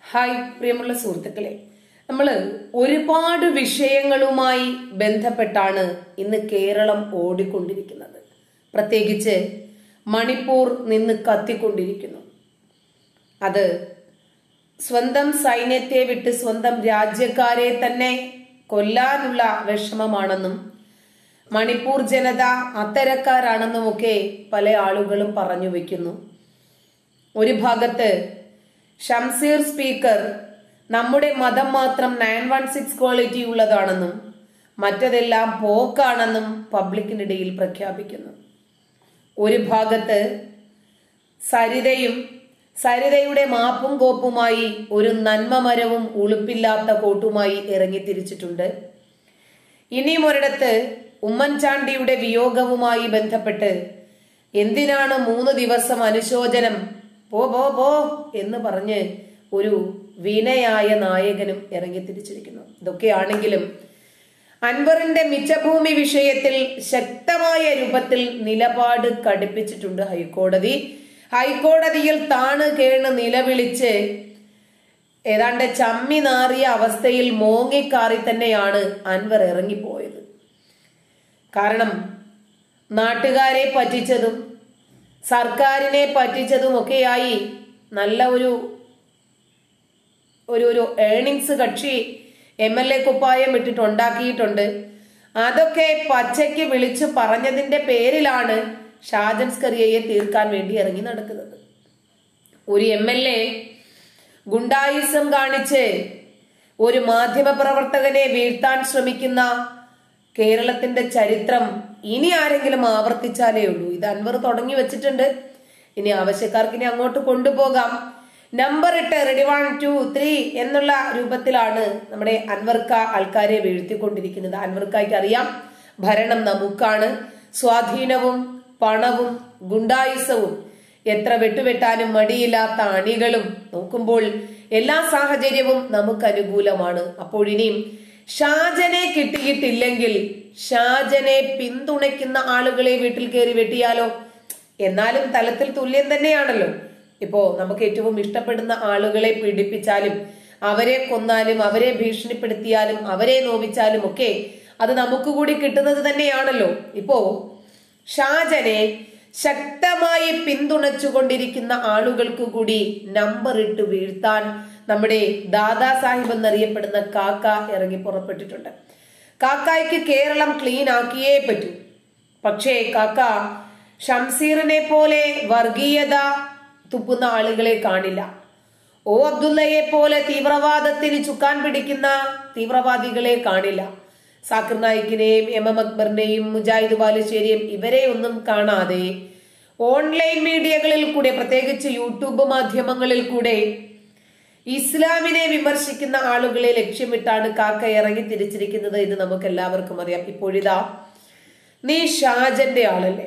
Hi പ്രിയമുള്ള സുഹൃത്തുക്കളെ നമ്മൾ ഒരുപാട് വിഷയങ്ങളുമായി ബന്ധപ്പെട്ടാണ് ഇന്ന് കേരളം ഓടിക്കൊണ്ടിരിക്കുന്നത് പ്രത്യേകിച്ച് മണിപ്പൂർ നിന്ന് കത്തിക്കൊണ്ടിരിക്കുന്നു അത് സ്വന്തം സൈന്യത്തെ വിട്ട് സ്വന്തം രാജ്യക്കാരെ തന്നെ കൊല്ലാനുള്ള വിഷമമാണെന്നും മണിപ്പൂർ ജനത അത്തരക്കാരാണെന്നുമൊക്കെ പല ആളുകളും പറഞ്ഞു വെക്കുന്നു ഒരു ഭാഗത്ത് ഷംസീർ സ്പീക്കർ നമ്മുടെ മതം മാത്രം നയൻ വൺ സിക്സ് ക്വാളിറ്റി ഉള്ളതാണെന്നും മറ്റതെല്ലാം പോക്കാണെന്നും പബ്ലിക്കിനിടയിൽ പ്രഖ്യാപിക്കുന്നു ഒരു ഭാഗത്ത് സരിതയും സരിതയുടെ മാപ്പും കോപ്പുമായി ഒരു നന്മമരവും ഉളുപ്പില്ലാത്ത കോട്ടുമായി ഇറങ്ങി തിരിച്ചിട്ടുണ്ട് ഇനിയും ഒരിടത്ത് ഉമ്മൻചാണ്ടിയുടെ വിയോഗവുമായി ബന്ധപ്പെട്ട് എന്തിനാണ് മൂന്ന് ദിവസം അനുശോചനം പോ പോ പോ എന്ന് പറഞ്ഞ് ഒരു വിനയായ നായകനും ഇറങ്ങി തിരിച്ചിരിക്കുന്നു ഇതൊക്കെയാണെങ്കിലും അൻവറിന്റെ മിച്ചഭൂമി വിഷയത്തിൽ ശക്തമായ രൂപത്തിൽ നിലപാട് കടുപ്പിച്ചിട്ടുണ്ട് ഹൈക്കോടതി ഹൈക്കോടതിയിൽ താണ് കേണ് നിലവിളിച്ച് ഏതാണ്ട് ചമ്മി നാറിയ അവസ്ഥയിൽ മോങ്ങിക്കാറി തന്നെയാണ് അൻവർ ഇറങ്ങിപ്പോയത് കാരണം നാട്ടുകാരെ പറ്റിച്ചതും സർക്കാരിനെ പറ്റിച്ചതും ഒക്കെയായി നല്ല ഒരു ഒരു ഒരു ഏണിങ്സ് കക്ഷി എം എൽ എ കുപ്പായം ഇട്ടിട്ട് ഉണ്ടാക്കിയിട്ടുണ്ട് അതൊക്കെ പച്ചയ്ക്ക് വിളിച്ചു പറഞ്ഞതിന്റെ പേരിലാണ് ഷാജൻ സ്കറിയയെ തീർക്കാൻ വേണ്ടി ഇറങ്ങി നടക്കുന്നത് ഒരു എം എൽ എ ഗുണ്ടായുസം കാണിച്ച് ഒരു മാധ്യമ പ്രവർത്തകനെ വീഴ്ത്താൻ ശ്രമിക്കുന്ന കേരളത്തിന്റെ ചരിത്രം ഇനി ആരെങ്കിലും ആവർത്തിച്ചാലേ ഉള്ളൂ ഇത് അൻവർ തുടങ്ങി വെച്ചിട്ടുണ്ട് ഇനി ആവശ്യക്കാർക്ക് ഇനി അങ്ങോട്ട് കൊണ്ടുപോകാം നമ്പർ ഇട്ട് റെഡി വൺ ടു ത്രീ എന്നുള്ള രൂപത്തിലാണ് നമ്മുടെ അൻവർക്ക ആൾക്കാരെ വീഴ്ത്തിക്കൊണ്ടിരിക്കുന്നത് അൻവർക്കായ്ക്ക് അറിയാം ഭരണം നമുക്കാണ് സ്വാധീനവും പണവും ഗുണ്ടായുസവും എത്ര വെട്ടുവെട്ടാനും മടിയില്ലാത്ത അണികളും നോക്കുമ്പോൾ എല്ലാ സാഹചര്യവും നമുക്ക് അനുകൂലമാണ് അപ്പോൾ ഇനിയും ഷാജനെ കിട്ടിയിട്ടില്ലെങ്കിൽ ഷാജനെ പിന്തുണയ്ക്കുന്ന ആളുകളെ വീട്ടിൽ കയറി വെട്ടിയാലോ എന്നാലും തലത്തിൽ തുല്യം തന്നെയാണല്ലോ ഇപ്പോ നമുക്ക് ഏറ്റവും ഇഷ്ടപ്പെടുന്ന ആളുകളെ പീഡിപ്പിച്ചാലും അവരെ കൊന്നാലും അവരെ ഭീഷണിപ്പെടുത്തിയാലും അവരെ നോവിച്ചാലും ഒക്കെ അത് നമുക്ക് കൂടി കിട്ടുന്നത് തന്നെയാണല്ലോ ഇപ്പോ ഷാജനെ ശക്തമായി പിന്തുണച്ചുകൊണ്ടിരിക്കുന്ന ആളുകൾക്ക് കൂടി നമ്പർ ഇട്ട് വീഴ്ത്താൻ നമ്മുടെ ദാദാ സാഹിബ് എന്നറിയപ്പെടുന്ന കാക്ക ഇറങ്ങി പുറപ്പെട്ടിട്ടുണ്ട് കാക്കായ്ക്ക് കേരളം ക്ലീൻ ആക്കിയേ പറ്റൂ പക്ഷേ കാക്ക ഷംസീറിനെ പോലെ വർഗീയത തുപ്പുന്ന ആളുകളെ കാണില്ല ഓ അബ്ദുള്ളയെ പോലെ തീവ്രവാദത്തിന് ചുക്കാൻ പിടിക്കുന്ന തീവ്രവാദികളെ കാണില്ല സാക്കിർ നായിക്കിനെയും എം എം അക്ബറിനെയും മുജാഹിദ് ബാലുശ്ശേരിയും ഇവരെ ഒന്നും കാണാതെ ഓൺലൈൻ മീഡിയകളിൽ കൂടെ പ്രത്യേകിച്ച് യൂട്യൂബ് മാധ്യമങ്ങളിൽ കൂടെ ഇസ്ലാമിനെ വിമർശിക്കുന്ന ആളുകളെ ലക്ഷ്യമിട്ടാണ് കാക്ക ഇറങ്ങി തിരിച്ചിരിക്കുന്നത് എന്ന് നമുക്ക് എല്ലാവർക്കും അറിയാം ഇപ്പോഴിതാ നീ ഷാജന്റെ ആളല്ലേ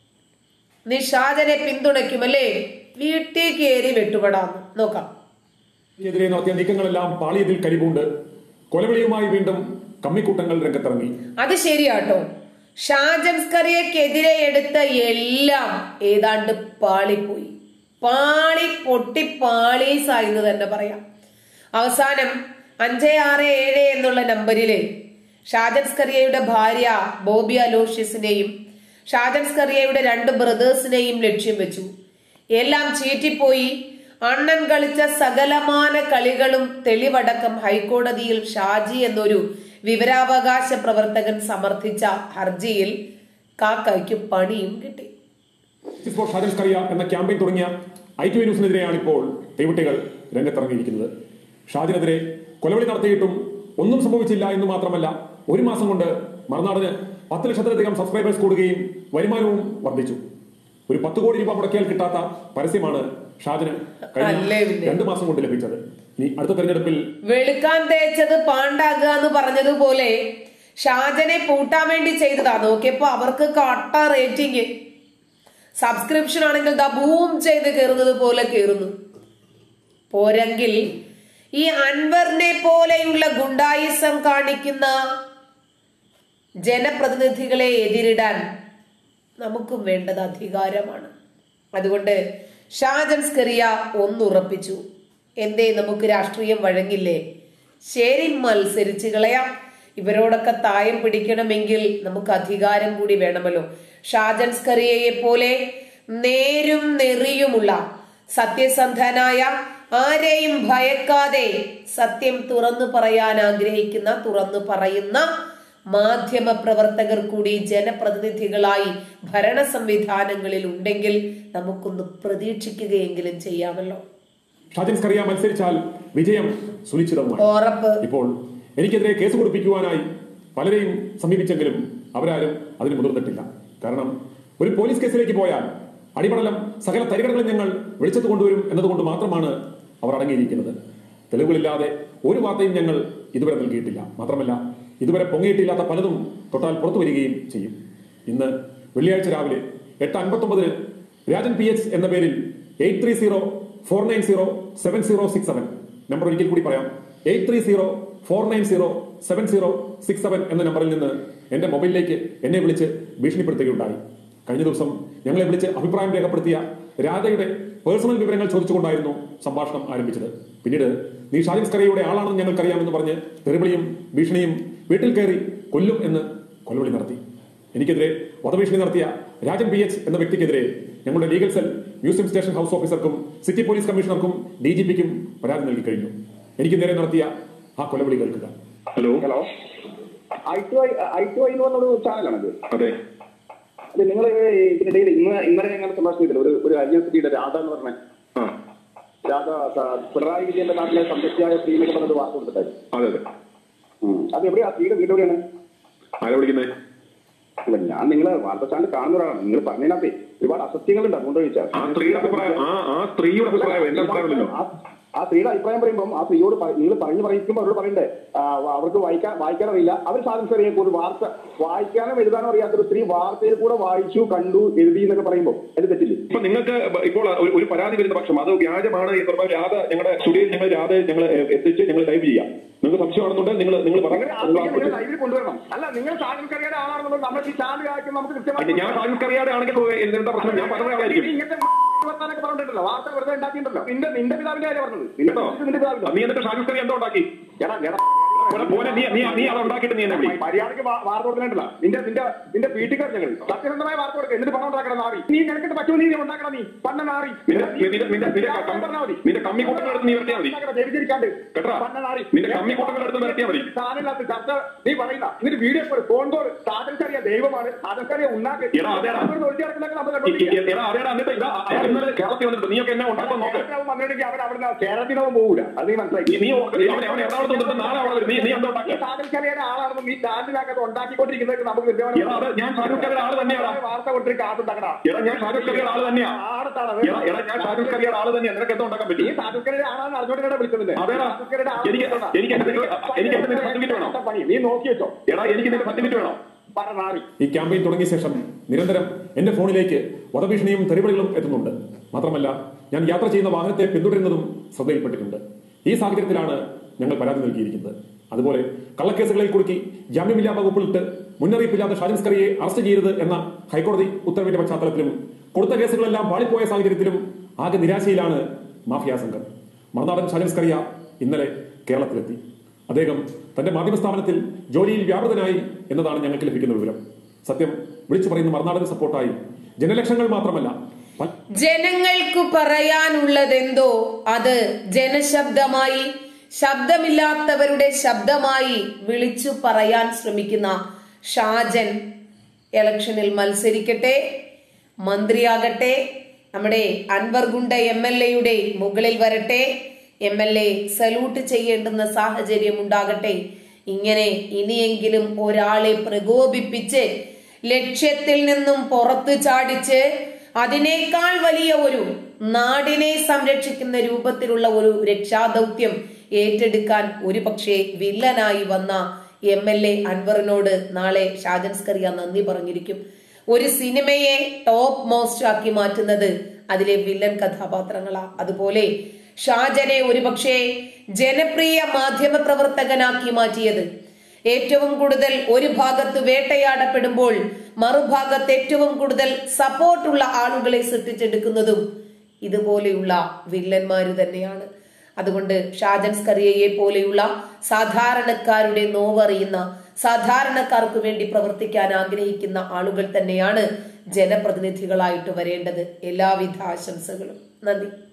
നീ ഷാജനെ പിന്തുണയ്ക്കുമല്ലേ വീട്ടിൽ കയറി വെട്ടുപെടാന്ന് നോക്കാം എതിരെ നടത്തിയ നീക്കങ്ങളെല്ലാം പാളിയതിൽ കരിവുണ്ട് കൊലവിളിയുമായി വീണ്ടും കമ്മിക്കൂട്ടങ്ങൾ രംഗത്തിറങ്ങി അത് ശരിയാട്ടോ ഷാജൻസ്കറിയക്കെതിരെ എടുത്ത എല്ലാം ഏതാണ്ട് പാളിപ്പോയി പാളി പൊട്ടി പാളീസായി എന്ന് തന്നെ പറയാം അവസാനം അഞ്ച് ആറ് ഏഴ് എന്നുള്ള നമ്പറില് ഷാജൻസ്കറിയയുടെ ഭാര്യ ബോബി അലോഷ്യസിനെയും ഷാജൻസ്കറിയയുടെ രണ്ട് ബ്രദേഴ്സിനെയും ലക്ഷ്യം വെച്ചു എല്ലാം ചീറ്റിപ്പോയി അണ്ണൻ കളിച്ച സകലമാന കളികളും തെളിവടക്കം ഹൈക്കോടതിയിൽ ഷാജി എന്നൊരു വിവരാവകാശ പ്രവർത്തകൻ സമർത്ഥിച്ച ഹർജിയിൽ കാക്കയ്ക്ക് പണിയും കിട്ടി ജസ്റ്റിസ് ഫോർ ഷാജൻ സ്കറിയ എന്ന ക്യാമ്പയിൻ തുടങ്ങിയ ഐ ടി ന്യൂസിനെതിരെയാണ് ഇപ്പോൾ തീവട്ടികൾ രംഗത്തിറങ്ങിയിരിക്കുന്നത് ഷാജിനെതിരെ കൊലവിളി നടത്തിയിട്ടും ഒന്നും സംഭവിച്ചില്ല എന്ന് മാത്രമല്ല ഒരു മാസം കൊണ്ട് മറുനാടിന് പത്ത് ലക്ഷത്തിലധികം സബ്സ്ക്രൈബേഴ്സ് കൂടുകയും വരുമാനവും വർദ്ധിച്ചു ഒരു പത്ത് കോടി രൂപ മുടക്കിയാൽ കിട്ടാത്ത പരസ്യമാണ് ഷാജന് കഴിഞ്ഞ അല്ലേ പിന്നെ. രണ്ടു മാസം കൊണ്ട് ലഭിച്ചത് ഇനി അടുത്ത തെരഞ്ഞെടുപ്പിൽ വെളുക്കാൻ തേച്ചത് പാണ്ടാകുക എന്ന് പറഞ്ഞതുപോലെ ഷാജനെ പൂട്ടാൻ വേണ്ടി ചെയ്തതാ നോക്കിയപ്പോ അവർക്ക് കട്ട റേറ്റിംഗ് സബ്സ്ക്രിപ്ഷൻ ആണെങ്കിൽ ദാ ബൂം ചെയ്ത് കയറുന്നത് പോലെ കയറുന്നു പോരെങ്കിൽ ഈ അൻവറിനെ പോലെയുള്ള ഗുണ്ടായിസം കാണിക്കുന്ന ജനപ്രതിനിധികളെ എതിരിടാൻ നമുക്കും വേണ്ടത് അധികാരമാണ് അതുകൊണ്ട് ഷാജൻ സ്കറിയ ഒന്നുറപ്പിച്ചു എന്തേ നമുക്ക് രാഷ്ട്രീയം വഴങ്ങില്ലേ ശരി മത്സരിച്ച് കളയാം ഇവരോടൊക്കെ തായം പിടിക്കണമെങ്കിൽ നമുക്ക് അധികാരം കൂടി വേണമല്ലോ ഷാജൻ സ്കറിയയെ പോലെ നേരും നെറിയുമുള്ള സത്യസന്ധനായ ആരെയും ഭയക്കാതെ സത്യം തുറന്നു പറയാൻ ആഗ്രഹിക്കുന്ന തുറന്നു പറയുന്ന മാധ്യമ പ്രവർത്തകർ കൂടി ജനപ്രതിനിധികളായി ഭരണ സംവിധാനങ്ങളിൽ ഉണ്ടെങ്കിൽ നമുക്കൊന്ന് പ്രതീക്ഷിക്കുകയെങ്കിലും ചെയ്യാമല്ലോ ഷാജൻ സ്കറിയ മത്സരിച്ചാൽ വിജയം സുനിശ്ചിതമാണ് ഉറപ്പ് ഇപ്പോൾ എനിക്കെതിരെ കേസ് കൊടുപ്പിക്കുവാനായി പലരെയും സമീപിച്ചെങ്കിലും അവരാരും അതിന് മുതിർന്നിട്ടില്ല കാരണം ഒരു പോലീസ് കേസിലേക്ക് പോയാൽ അടിമടലം സകല തരികടകളും ഞങ്ങൾ വെളിച്ചത്ത് കൊണ്ടുവരും എന്നതുകൊണ്ട് മാത്രമാണ് അവർ അടങ്ങിയിരിക്കുന്നത് തെളിവുകളില്ലാതെ ഒരു വാർത്തയും ഞങ്ങൾ ഇതുവരെ നൽകിയിട്ടില്ല മാത്രമല്ല ഇതുവരെ പൊങ്ങിയിട്ടില്ലാത്ത പലതും തൊട്ടാൽ പുറത്തു വരികയും ചെയ്യും ഇന്ന് വെള്ളിയാഴ്ച രാവിലെ എട്ട് അൻപത്തൊമ്പതിന് രാജൻ പി എച്ച് എന്ന പേരിൽ eight three zero four nine zero seven zero six seven number ഒരിക്കൽ കൂടി പറയാം eight three zero four nine zero seven zero six seven എന്ന നമ്പറിൽ നിന്ന് എന്റെ മൊബൈലിലേക്ക് എന്നെ വിളിച്ച് ഭീഷണിപ്പെടുത്തുകയുണ്ടായി കഴിഞ്ഞ ദിവസം ഞങ്ങളെ വിളിച്ച് അഭിപ്രായം രേഖപ്പെടുത്തിയ രാധയുടെ പേഴ്സണൽ വിവരങ്ങൾ ചോദിച്ചുകൊണ്ടായിരുന്നു സംഭാഷണം ആരംഭിച്ചത് പിന്നീട് നീ ഷാജിൻ സ്കറിയയുടെ ആളാണെന്ന് ഞങ്ങൾക്കറിയാമെന്ന് പറഞ്ഞ് തെറിവിളിയും ഭീഷണിയും വീട്ടിൽ കയറി കൊല്ലും എന്ന് കൊലവിളി നടത്തി എനിക്കെതിരെ വധഭീഷണി നടത്തിയ രാജൻ പി എച്ച് എന്ന വ്യക്തിക്കെതിരെ ഞങ്ങളുടെ legal cell museum station house ഓഫീസർക്കും സിറ്റി പോലീസ് കമ്മീഷണർക്കും ഡി ജി പിക്കും പരാതി നൽകി കഴിഞ്ഞു എനിക്ക് നേരെ നടത്തിയ ആ കൊലവിളി കേൾക്കുക hello hello I two I I two I എന്ന് പറഞ്ഞൊരു ചാനലാണത് അതെ അത് നിങ്ങൾ ഇതിനിടയിൽ ഇന്ന് ഇന്നലെ ഞങ്ങൾ സംഭാഷണത്തിൽ ഒരു ഒരു അന്യസ്ഥിതിയുടെ രാധ എന്ന് പറഞ്ഞ ആ രാധ ത- പിണറായി വിജയന്റെ നാട്ടിലെ സംതൃപ്തിയായ സ്ത്രീ എന്നൊക്കെ പറഞ്ഞത് വാർത്ത കൊടുത്തിട്ടായി അതെ അതെ അത് എവിടെയാ ആ സ്ത്രീയുടെ വീട് എവിടെയാണ് ആരാ വിളിക്കുന്നത് അല്ല ഞാൻ നിങ്ങളെ വാർത്താ ചാനൽ കാണുന്ന ഒരാളാണ് നിങ്ങൾ പറഞ്ഞതിനകത്ത് ഒരുപാട് അസത്യങ്ങളുണ്ട് അതുകൊണ്ട് ചോദിച്ചാൽ ആ സ്ത്രീയുടെ അഭിപ്രായം ആ ആ സ്ത്രീയുടെ അഭിപ്രായം എന്റെ അഭിപ്രായമല്ലല്ലോ ആ- ആ സ്ത്രീയുടെ അഭിപ്രായം പറയുമ്പോൾ ആ സ്ത്രീയോട് പ- നിങ്ങൾ പറഞ്ഞു പറയിക്കുമ്പോൾ അവരോട് പറയണ്ടേ ആ, അവർക്ക് വായിക്കാൻ വായിക്കാൻ അറിയില്ല അവർ സാധിച്ചു അറിയാം ഒരു വാർത്ത വായിക്കാനും എഴുതാനും അറിയാത്ത ഒരു സ്ത്രീ വാർത്തയിൽ കൂടെ വായിച്ചു കണ്ടു എഴുതി എന്നൊക്കെ പറയുമ്പോൾ അത് തെറ്റില്ലേ ഇപ്പൊ നിങ്ങൾക്ക് ഇപ്പോൾ ഒരു- ഒരു പരാതി വരുന്ന പക്ഷം അത് വ്യാജമാണ് എന്ന് പറഞ്ഞാൽ രാധ ഞങ്ങളുടെ സ്റ്റുഡിയോയിൽ ഞങ്ങൾ രാധ ഞങ്ങൾ എത്തിച്ച് ഞങ്ങൾ ലൈവ് ചെയ്യാം നിങ്ങൾക്ക് സംശയമാണെന്നുണ്ടെങ്കിൽ നിങ്ങൾ നിങ്ങൾ അങ്ങനെ ആ പറഞ്ഞു സ്ത്രീയെ നിങ്ങൾ ലൈവിൽ കൊണ്ടുവരണം അല്ല നിങ്ങൾ സാധനക്കറിയുടെ ആളാണെന്നുള്ളത് നമ്മൾ ഈ ചാനൽ ആക്കി നമുക്ക് കൃത്യമായി ഞാൻ ഷാജിൻ കറിയാടെ ആണെങ്കിൽ എന്താ പ്രശ്നം ഞാൻ പറഞ്ഞ ആളായിരിക്കും നീ ഇങ്ങനത്തെ വർത്താനൊക്കെ പറഞ്ഞിട്ടുണ്ടല്ലോ വാർത്ത വെറുതെ ഉണ്ടാക്കിയിട്ടുണ്ടല്ലോ നിന്റെ നിന്റെ പിതാവിന്റെ കാര്യം പറഞ്ഞത് നിന്റെ കേട്ടോ നിന്റെ പിതാവിന്റെ നീ എന്നിട്ട് ഷാജിൻ കറി എന്തോ ഉണ്ടാക്കി എടാ എടാ ഇവിടെ പോലെ നീ നീ നീ അത് ഉണ്ടാക്കിയിട്ട് നീ എന്നെ വിളി മര്യാദക്ക് വാ- വാർത്ത കൊടുക്കുന്നുണ്ടല്ല നിന്റെ നിന്റെ നിന്റെ വീട്ടുകാർ ഞങ്ങൾ സത്യസന്ധമായ വാർത്ത കൊടുക്കുക എന്നിട്ട് പണം ഉണ്ടാക്കണം നാറി നീ നിനക്കിട്ട് പറ്റുമോ നീ ഉണ്ടാക്കണം നീ പണ്ണ നാറി നിന്റെ നിന്റെ നിന്റെ നിന്റെ കം- നിന്റെ കമ്മി കൂട്ടങ്ങളെടുത്ത് നീ വരുത്തിയാൽ മതി ജയിച്ചിരിക്കാണ്ട് കേട്ടോ പണ്ണ നാറി നിന്റെ കമ്മി കൂട്ടങ്ങളെടുത്ത് വരുത്തിയാൽ മതി സാധനമില്ലാത്ത ചർച്ച നീ പറയുന്ന എന്നിട്ട് വീഡിയോ കോൾ ഫോൺ കോൾ സാധനക്കറിയ ദൈവമാണ് സാധനക്കറിയ ഉണ്ടാക്കി എടാ, അതെടാ. ഒഴിച്ചു കിടക്കുന്നതൊക്കെ നമ്മൾ ഈ- കണ്ടോണ്ടിരിക്കുക. ഈ- എടാ അതേടാ എന്നിട്ട് ഇതാ അയാൾ ഇന്നലെ കേരളത്തിൽ വന്നിട്ട് നീയൊക്കെ എന്നെ ഉണ്ടാക്കാൻ നോക്ക് കേരളത്തിലാവും വന്നിട്ടുണ്ടെങ്കിൽ അവൻ അവിടെ കേരളത്തിനവൻ പോകൂല അത് നീ മനസ്സിലാക്കി നീ നീ അവനെ അവനെ എറണാകുളത്ത് വന്നിട്ട് നാളെ അവിടെ വരും. നീ നീ എന്താ ഉണ്ടാക്കുക സാധനക്കറിയുടെ ആളാണെന്നും ഈ ചാനലിനകത്ത് ഉണ്ടാക്കിക്കൊണ്ടിരിക്കുന്നത് നമുക്ക് എടാ അത് ഞാൻ ഷാരൂഖ് ഖാന്റെ ആള് തന്നെയാടാ വാർത്ത കൊടുത്തിട്ട് കാത്തുണ്ടാക്കടാ എടാ ഞാൻ ഷാരൂഖ് ഖാന്റെ ആള് തന്നെയാ ആടത്താണ് എടാ എടാ ഞാൻ ഷാരൂഖ് ഖാന്റെ ആള് തന്നെയാ നിനക്ക് എന്താ ഉണ്ടാക്കാൻ ഈ പറ്റും സാധുക്കരുടെ ആളാണ് അറിഞ്ഞോടെ വിളിച്ചതില്ലേ അതേടാ. എനിക്ക് എനിക്ക് എന്റെ എനിക്ക് എന്റെ നിന്റെ സർട്ടിഫിക്കറ്റ് വേണം പണി നീ നോക്കി വെച്ചോ എടാ എനിക്ക് നിന്റെ സർട്ടിഫിക്കറ്റ് വേണം പറ നാറി ഈ ക്യാമ്പയിൻ തുടങ്ങിയ ശേഷം നിരന്തരം എന്റെ ഫോണിലേക്ക് വധഭീഷണിയും തെറിവിളികളും എത്തുന്നുണ്ട് മാത്രമല്ല ഞാൻ യാത്ര ചെയ്യുന്ന വാഹനത്തെ പിന്തുടരുന്നതും ശ്രദ്ധയിൽപ്പെട്ടിട്ടുണ്ട് ഈ സാഹചര്യത്തിലാണ് ഞങ്ങൾ പരാതി നൽകിയിരിക്കുന്നത് അതുപോലെ കള്ളക്കേസുകളിൽ കുടുക്കി ജാമ്യമില്ലാ വകുപ്പിലിട്ട് മുന്നറിയിപ്പില്ലാതെ ഷാജിൻ സ്കറിയെ അറസ്റ്റ് ചെയ്യരുത് എന്ന ഹൈക്കോടതി ഉത്തരവിന്റെ പശ്ചാത്തലത്തിലും കൊടുത്ത കേസുകളെല്ലാം പാളിപ്പോയ സാഹചര്യത്തിലും ആകെ നിരാശയിലാണ് മാഫിയ സംഘം മറുനാടൻ ഷാജിൻ സ്കറിയ ഇന്നലെ കേരളത്തിലെത്തി അദ്ദേഹം തന്റെ മാധ്യമ സ്ഥാപനത്തിൽ ജോലിയിൽ വ്യാപൃതനായി എന്നതാണ് ഞങ്ങൾക്ക് ലഭിക്കുന്ന വിവരം സത്യം വിളിച്ചു പറയുന്ന മറുനാടൻ സപ്പോർട്ടായി ജനലക്ഷങ്ങൾ മാത്രമല്ല പല- ജനങ്ങൾക്ക് പറയാനുള്ളതെന്തോ അത് ജനശബ്ദമായി ശബ്ദമില്ലാത്തവരുടെ ശബ്ദമായി വിളിച്ചു പറയാൻ ശ്രമിക്കുന്ന ഷാജൻ ഇലക്ഷനിൽ മത്സരിക്കട്ടെ മന്ത്രിയാകട്ടെ നമ്മുടെ അൻവർ ഗുണ്ട എം എൽ എയുടെ മുകളിൽ വരട്ടെ എം എൽ എ സല്യൂട്ട് ചെയ്യേണ്ടുന്ന സാഹചര്യം ഉണ്ടാകട്ടെ ഇങ്ങനെ ഇനിയെങ്കിലും ഒരാളെ പ്രകോപിപ്പിച്ച് ലക്ഷ്യത്തിൽ നിന്നും പുറത്തു ചാടിച്ച് അതിനേക്കാൾ വലിയ ഒരു നാടിനെ സംരക്ഷിക്കുന്ന രൂപത്തിലുള്ള ഒരു രക്ഷാദൗത്യം ഏറ്റെടുക്കാൻ ഒരുപക്ഷെ വില്ലനായി വന്ന എം എൽ എ അൻവറിനോട് നാളെ ഷാജൻ സ്കറിയ നന്ദി പറഞ്ഞിരിക്കും ഒരു സിനിമയെ ടോപ്പ് മോസ്റ്റ് ആക്കി മാറ്റുന്നത് അതിലെ വില്ലൻ കഥാപാത്രങ്ങളാ അതുപോലെ ഷാജനെ ഒരുപക്ഷെ ജനപ്രിയ മാധ്യമ പ്രവർത്തകനാക്കി മാറ്റിയത് ഏറ്റവും കൂടുതൽ ഒരു ഭാഗത്ത് വേട്ടയാടപ്പെടുമ്പോൾ മറുഭാഗത്ത് ഏറ്റവും കൂടുതൽ സപ്പോർട്ടുള്ള ആളുകളെ സൃഷ്ടിച്ചെടുക്കുന്നതും ഇതുപോലെയുള്ള വില്ലന്മാര് തന്നെയാണ് അതുകൊണ്ട് ഷാജൻ സ്കറിയയെ പോലെയുള്ള സാധാരണക്കാരുടെ നോവറിയുന്ന സാധാരണക്കാർക്ക് വേണ്ടി പ്രവർത്തിക്കാൻ ആഗ്രഹിക്കുന്ന ആളുകൾ തന്നെയാണ് ജനപ്രതിനിധികളായിട്ട് വരേണ്ടത് എല്ലാവിധ ആശംസകളും നന്ദി